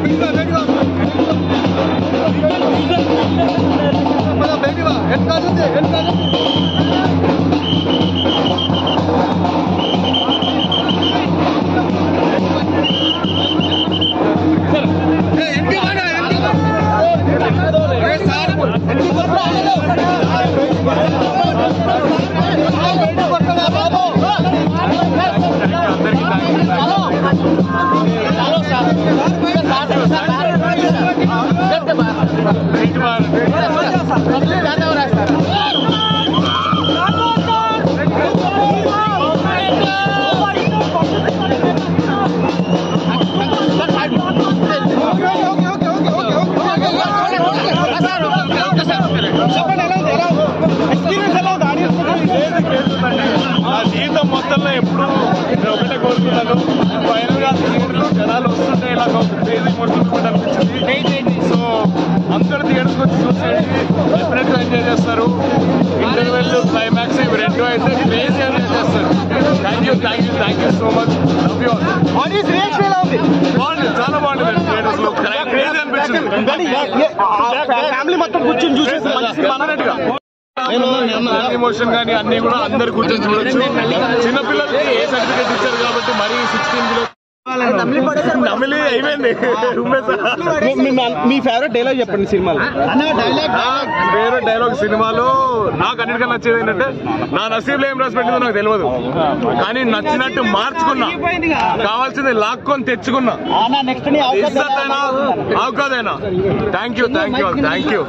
నా జీవితం మొత్తంలో ఎప్పుడు నేను ఒకటే కోరుకున్నాను ఫైనల్ గా థియేటర్లో జనాలు వస్తుంటే ఇలా క్రేజీ కొట్టుకుంటూ అనిపించింది సో అందరు థియేటర్కి వచ్చి చూసేయండి డెఫినెట్ గా ఎంజాయ్ చేస్తారు ఇంటర్వెల్ క్లైమాక్స్ ఇవి రెండు అయితే క్రేజీ ఎంజాయ్ చేస్తారు thank you thank you thank you so much love you బాగుంది చాలా బాగుంది థియేటర్స్ లో క్రేజీ అనిపించింది ఫ్యామిలీ మొత్తం కూర్చొని చూసేసి మంచి సినిమా డెఫినెట్గా ఎమోషన్ కానీ అన్ని కూడా అందరు కూర్చొని చూడొచ్చు చిన్నపిల్లలకి ఏ సర్టిఫికేట్ ఇచ్చారు కాబట్టి మరీ సిక్స్టీన్ కిలో నమిలి అయిపోయింది ఉమ్మేసా. మీ- మీ- మీ ఫేవరెట్ డైలాగ్ చెప్పండి సినిమాలో నా ఫేవరెట్ డైలాగ్ సినిమాలో నాకు అన్నిటికన్నా నచ్చేది ఏంటంటే నా నసీబ్లో ఏం రాసి పెట్టిందో నాకు తెలియదు కానీ నచ్చినట్టు మార్చుకున్నా కావాల్సింది లాక్కొని తెచ్చుకున్నా ఇజ్జతైనా అవకాదైనా thank you thank you thank you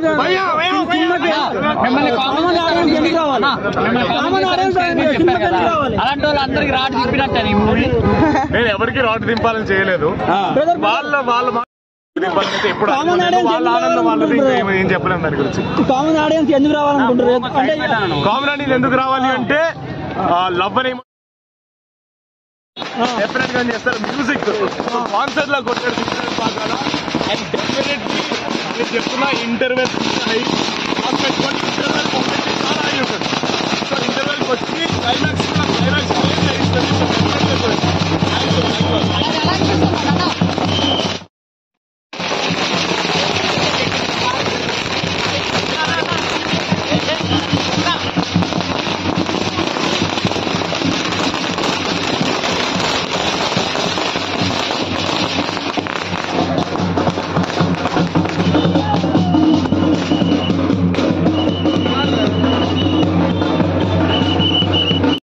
అలాంటి వాళ్ళు అందరికి రాడు చెప్పినట్టు ఈ మూవీ నేను ఎవరికి రాటు దింపాలని చేయలేదు వాళ్ళ వాళ్ళ మా- దింపాలని అయితే ఎప్పుడు అనుకోలేదు. వాళ్ళ ఆనందం వాళ్ళది ఇంకా ఏం- ఏం చెప్పలేము దాని గురించి కామన్ ఆడియన్స్ ఎందుకు రావాలనుకుంటారు అంటే కామన్ అనేది ఎందుకు రావాలి అంటే లవ్ అనే డెఫినెట్ గా చేస్తారు మ్యూజిక్ కాన్సర్ట్ లో కొట్టాడు సిక్స్ పాకాల అండ్ డెఫినెట్లీ నేను చెప్తున్నా ఇంటర్వెల్ పెట్టుకొని ఇంటర్వెల్ చాలా అయ్యి ఉంటుంది సో ఇంటర్వెల్ వచ్చి క్లైమాక్స్ క్లైమాక్స్